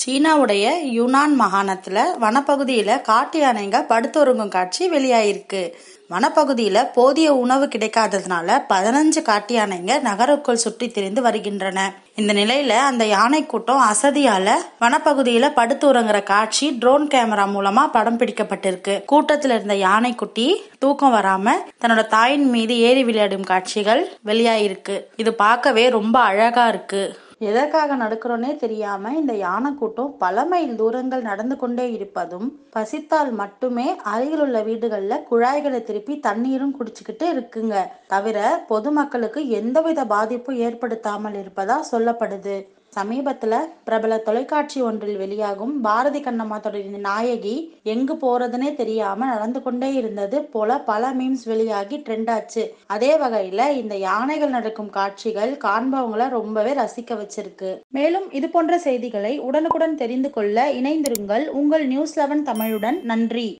சீனாவுடைய யுனான் மாகாணத்துல வனப்பகுதியில காட்டு யானைங்க படுத்துறங்கும் காட்சி வெளியாயிருக்கு வனப்பகுதியில போதிய உணவு கிடைக்காததுனால பதினஞ்சு காட்டு யானைங்க நகருக்குள் சுற்றி திரிந்து வருகின்றன இந்த நிலையில அந்த யானை கூட்டம் அசதியால வனப்பகுதியில படுத்து உறங்குற காட்சி ட்ரோன் கேமரா மூலமா படம் பிடிக்கப்பட்டிருக்கு கூட்டத்துல இருந்த யானைக்குட்டி தூக்கம் வராம தன்னோட தாயின் மீது ஏறி விளையாடும் காட்சிகள் வெளியாயிருக்கு இது பார்க்கவே ரொம்ப அழகா இருக்கு எதற்காக நடக்கிறோன்னே தெரியாம இந்த யானை கூட்டம் பல மைல் தூரங்கள் நடந்து கொண்டே இருப்பதும் பசித்தால் மட்டுமே அருகில் உள்ள வீடுகள்ல குழாய்களை திருப்பி தண்ணீரும் குடிச்சுக்கிட்டு இருக்குங்க தவிர பொதுமக்களுக்கு எந்தவித பாதிப்பும் ஏற்படுத்தாமல் இருப்பதா சொல்லப்படுது சமீபத்துல பிரபல தொலைக்காட்சி ஒன்றில் வெளியாகும் பாரதி கண்ணம்மா தொடரின் நாயகி எங்கு போறதுனே தெரியாம நடந்து கொண்டே இருந்தது போல பல மீம்ஸ் வெளியாகி ட்ரெண்ட் ஆச்சு அதே வகையில இந்த யானைகள் நடக்கும் காட்சிகள் காண்பவங்களை ரொம்பவே ரசிக்க வச்சிருக்கு மேலும் இது போன்ற செய்திகளை உடனுக்குடன் தெரிந்து கொள்ள இணைந்திருங்கள் உங்கள் நியூஸ் லெவன் தமிழுடன் நன்றி